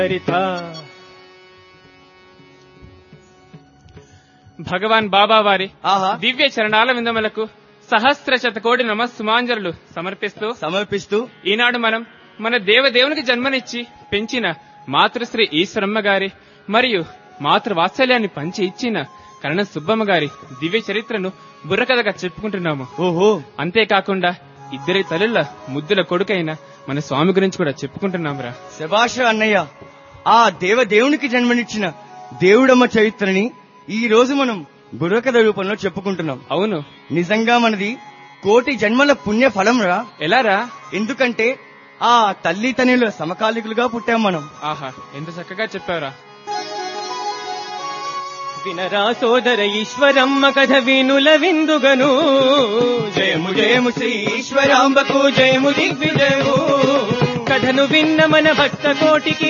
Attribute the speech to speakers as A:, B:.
A: హరిత భగవాన్ బాబా వారి
B: ఆహా
A: దివ్య చరణాల విందములకు సహస్ర శతకోటి నమస్సుమాంజలు సమర్పిస్తూ
B: సమర్పిస్తూ
A: ఈనాడు మనం మన దేవదేవునికి జన్మనిచ్చి పెంచిన మాతృశ్రీ ఈశ్వరమ్మ గారి మరియు మాతృవాత్సల్యాన్ని పంచి ఇచ్చిన కరణ సుబ్బమ్మ గారి దివ్య చరిత్రను బుర్రకథగా చెప్పుకుంటున్నాము
B: ఓహో
A: అంతేకాకుండా ఇద్దరి తల్లుల ముద్దుల కొడుకైన మన స్వామి గురించి కూడా చెప్పుకుంటున్నామురా
B: శభాష అన్నయ్య ఆ దేవదేవునికి జన్మనిచ్చిన దేవుడమ్మ చరిత్రని ఈ రోజు మనం బుర్రకథ రూపంలో చెప్పుకుంటున్నాం
A: అవును
B: నిజంగా మనది కోటి జన్మల పుణ్య ఫలం రా
A: ఎలారా
B: ఎందుకంటే ఆ తల్లి తనుల సమకాలికులుగా పుట్టాం మనం
A: ఆహా ఎంత చక్కగా చెప్పావురా
C: వినరా సోదర ఈశ్వరమ్మ కథ వినుల విందుగను జయము జయము శ్రీ ఈశ్వరాంబకు జయము దిగ్విజయము కథను విన్న మన భక్త కోటికి